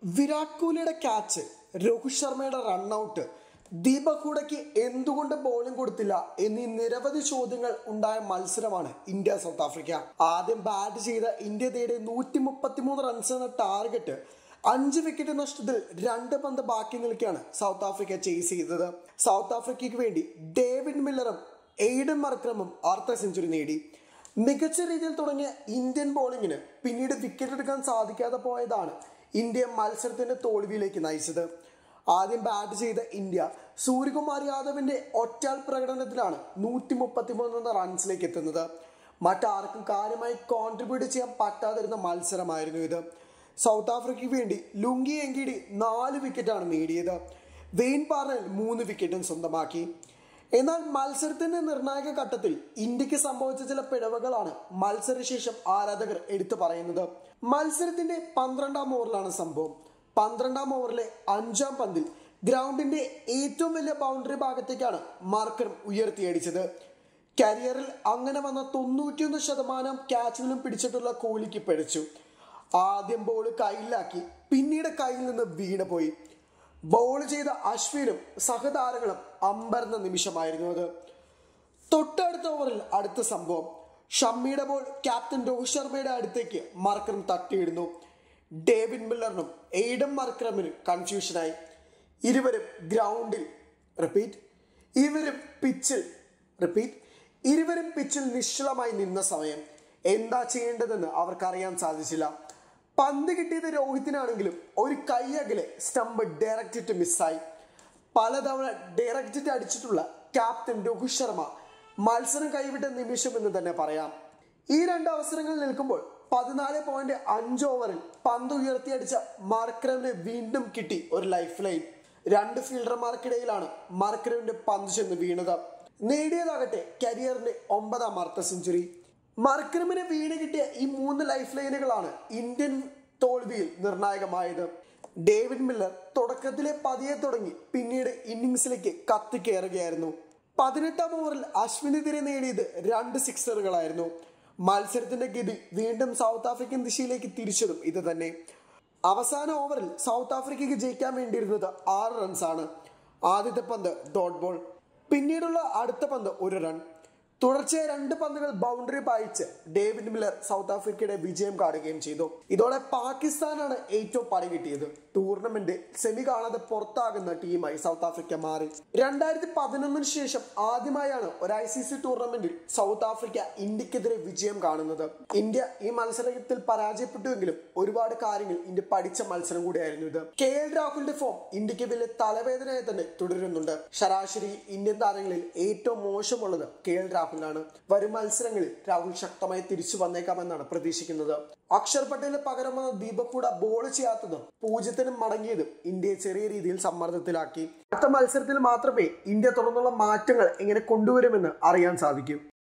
വിരാട് കോഹ്ലിയുടെ ക്യാച്ച് രോഹിത് ശർമ്മയുടെ റൺഔട്ട് ദീപക് ഹൂഡയ്ക്ക് എന്തുകൊണ്ട് ബോളിംഗ് കൊടുത്തില്ല എന്നീ നിരവധി ചോദ്യങ്ങൾ ഉണ്ടായ മത്സരമാണ് ഇന്ത്യ സൗത്ത് ആഫ്രിക്ക ആദ്യം ബാറ്റ് ചെയ്ത ഇന്ത്യ നേടിയ നൂറ്റി മുപ്പത്തിമൂന്ന് റൺസ് എന്ന ടാർഗറ്റ് അഞ്ച് വിക്കറ്റ് നഷ്ടത്തിൽ രണ്ട് പന്ത് ബാക്കി നിൽക്കുകയാണ് സൗത്ത് ആഫ്രിക്ക ചേസ് ചെയ്തത് സൗത്ത് ആഫ്രിക്കയ്ക്ക് വേണ്ടി ഡേവിഡ് മില്ലറും എയ്ഡൻ മർക്രമും അർദ്ധ സെഞ്ചുറി നേടി മികച്ച രീതിയിൽ തുടങ്ങിയ ഇന്ത്യൻ ബോളിങ്ങിന് പിന്നീട് വിക്കറ്റ് എടുക്കാൻ സാധിക്കാതെ പോയതാണ് ഇന്ത്യ മത്സരത്തിന്റെ തോൽവിയിലേക്ക് നയിച്ചത് ആദ്യം ബാറ്റ് ചെയ്ത ഇന്ത്യ സൂര്യകുമാർ യാദവിന്റെ ഒറ്റാൽ പ്രകടനത്തിലാണ് നൂറ്റി മുപ്പത്തിമൂന്ന് എന്ന റൺസിലേക്ക് എത്തുന്നത് മറ്റാർക്കും കാര്യമായി കോൺട്രിബ്യൂട്ട് ചെയ്യാൻ പറ്റാതിരുന്ന മത്സരമായിരുന്നു ഇത് സൗത്ത് ആഫ്രിക്കയ്ക്ക് വേണ്ടി ലുങ്കി എങ്കിടി നാല് വിക്കറ്റാണ് നേടിയത് വെയിൻ പാർണൽ മൂന്ന് വിക്കറ്റും സ്വന്തമാക്കി എന്നാൽ മത്സരത്തിന്റെ നിർണായക ഘട്ടത്തിൽ ഇന്ത്യക്ക് സംഭവിച്ച ചില പിഴവുകളാണ് മത്സരശേഷം ആരാധകർ എടുത്തു പറയുന്നത് മത്സരത്തിന്റെ പന്ത്രണ്ടാം ഓവറിലാണ് സംഭവം പന്ത്രണ്ടാം ഓവറിലെ അഞ്ചാം പന്തിൽ ഗ്രൗണ്ടിന്റെ ഏറ്റവും വലിയ ബൗണ്ടറി ഭാഗത്തേക്കാണ് മാർക്കറും ഉയർത്തിയടിച്ചത് കരിയറിൽ അങ്ങനെ വന്ന തൊണ്ണൂറ്റിയൊന്ന് ശതമാനം ക്യാച്ചുകളും പിടിച്ചിട്ടുള്ള കോഹ്ലിക്ക് പിഴച്ചു ആദ്യം ബോൾ കയ്യിലാക്കി പിന്നീട് കയ്യിൽ നിന്ന് വീണുപോയി ബോൾ ചെയ്ത അശ്വിനും സഹതാരങ്ങളും അമ്പരന്ന നിമിഷമായിരുന്നു അത് തൊട്ടടുത്ത ഓവറിൽ അടുത്ത സംഭവം ഷമ്മിയുടെ ബോൾ ക്യാപ്റ്റൻ രോഹിത് ശർമ്മയുടെ അടുത്തേക്ക് മർക്കറും തട്ടിയിടുന്നു ഡേവിഡ് മില്ലറിനും എയ്ഡൻ മർക്കറമിനും കൺഫ്യൂഷനായി ഇരുവരും ഗ്രൗണ്ടിൽ റിപ്പീറ്റ് ഇവരും പിച്ചിൽ റിപ്പീറ്റ് ഇരുവരും പിച്ചിൽ നിശ്ചലമായി നിന്ന സമയം എന്താ ചെയ്യേണ്ടതെന്ന് അവർക്കറിയാൻ സാധിച്ചില്ല പന്ത് കിട്ടിയത് രോഹിത്തിനാണെങ്കിലും ഒരു കൈയകലെ സ്റ്റംപ് ഡയറക്റ്റ് ഇട്ട് മിസ്സായി പലതവണ ഡയറക്റ്റ് ഇട്ട് അടിച്ചിട്ടുള്ള ക്യാപ്റ്റൻ രോഹിത് ശർമ്മ മത്സരം കൈവിട്ട നിമിഷം എന്ന് തന്നെ പറയാം ഈ രണ്ട് അവസരങ്ങൾ നിൽക്കുമ്പോൾ പതിനാല് പോയിന്റ് അഞ്ച് ഓവറിൽ പന്ത് ഉയർത്തിയടിച്ച മാർക്കറവിന് വീണ്ടും കിട്ടി ഒരു ലൈഫ് ലൈൻ രണ്ട് ഫീൽഡർമാർക്കിടയിലാണ് മാർക്കറവിന്റെ പന്ത് ചെന്ന് വീണത് നേടിയതാകട്ടെ കരിയറിന്റെ ഒമ്പതാം അർദ്ധ സെഞ്ചുറി മർക്കരമിന് വീണ് കിട്ടിയ ഈ മൂന്ന് ലൈഫ് ലൈനുകളാണ് ഇന്ത്യൻ തോൽവിയിൽ നിർണായകമായത് ഡേവിഡ് മില്ലർ തുടക്കത്തിലെ പതിയെ തുടങ്ങി പിന്നീട് ഇന്നിങ്സിലേക്ക് കത്തിക്കയറുകയായിരുന്നു പതിനെട്ടാം ഓവറിൽ അശ്വിനെതിരെ നേടിയത് രണ്ട് സിക്സറുകളായിരുന്നു മത്സരത്തിന്റെ ഗതി വീണ്ടും സൗത്ത് ആഫ്രിക്കൻ ദിശയിലേക്ക് തിരിച്ചതും ഇത് തന്നെ അവസാന ഓവറിൽ സൗത്ത് ആഫ്രിക്കയ്ക്ക് ജയിക്കാൻ വേണ്ടിയിരുന്നത് ആറ് റൺസാണ് ആദ്യത്തെ പന്ത് ഡോട്ട് ബോൾ പിന്നീടുള്ള അടുത്ത പന്ത് ഒരു റൺ തുടർച്ചയായ രണ്ട് പന്തുകൾ ബൗണ്ടറി പായിച്ച് ഡേവിഡ് മില്ലർ സൗത്ത് ആഫ്രിക്കയുടെ വിജയം കാണുകയും ചെയ്തു ഇതോടെ പാകിസ്ഥാനാണ് ഏറ്റവും പണി കിട്ടിയത് ടൂർണമെന്റ് സെമി കാണാതെ പുറത്താകുന്ന ടീമായി സൗത്ത് ആഫ്രിക്ക മാറി രണ്ടായിരത്തി പതിനൊന്നിന് ശേഷം ആദ്യമായാണ് ഒരു ഐ സി സി ടൂർണമെന്റിൽ സൗത്ത് ആഫ്രിക്ക ഇന്ത്യക്കെതിരെ വിജയം കാണുന്നത് ഇന്ത്യ ഈ മത്സരത്തിൽ പരാജയപ്പെട്ടുവെങ്കിലും ഒരുപാട് കാര്യങ്ങൾ ഇന്ത്യ പഠിച്ച മത്സരം കൂടിയായിരുന്നു ഇത് കെ എൽ രാഹുലിന്റെ ഫോം ഇന്ത്യക്ക് വലിയ തലവേദനയായി തന്നെ തുടരുന്നുണ്ട് ശരാശരി ഇന്ത്യൻ താരങ്ങളിൽ ഏറ്റവും മോശമുള്ളത് കെ എൽ രാഹുലാണ് വരും മത്സരങ്ങളിൽ രാഹുൽ ശക്തമായി തിരിച്ചു വന്നേക്കാമെന്നാണ് പ്രതീക്ഷിക്കുന്നത് അക്ഷർ പട്ടേലിന് പകരം വന്ന ദീപക് കൂടെ ബോൾ ചെയ്യാത്തതും പൂജ്യത്തിനും മടങ്ങിയതും ഇന്ത്യയെ ചെറിയ രീതിയിൽ സമ്മർദ്ദത്തിലാക്കി അടുത്ത മത്സരത്തിൽ മാത്രമേ ഇന്ത്യ തുടർന്നുള്ള മാറ്റങ്ങൾ എങ്ങനെ കൊണ്ടുവരുമെന്ന് അറിയാൻ സാധിക്കൂ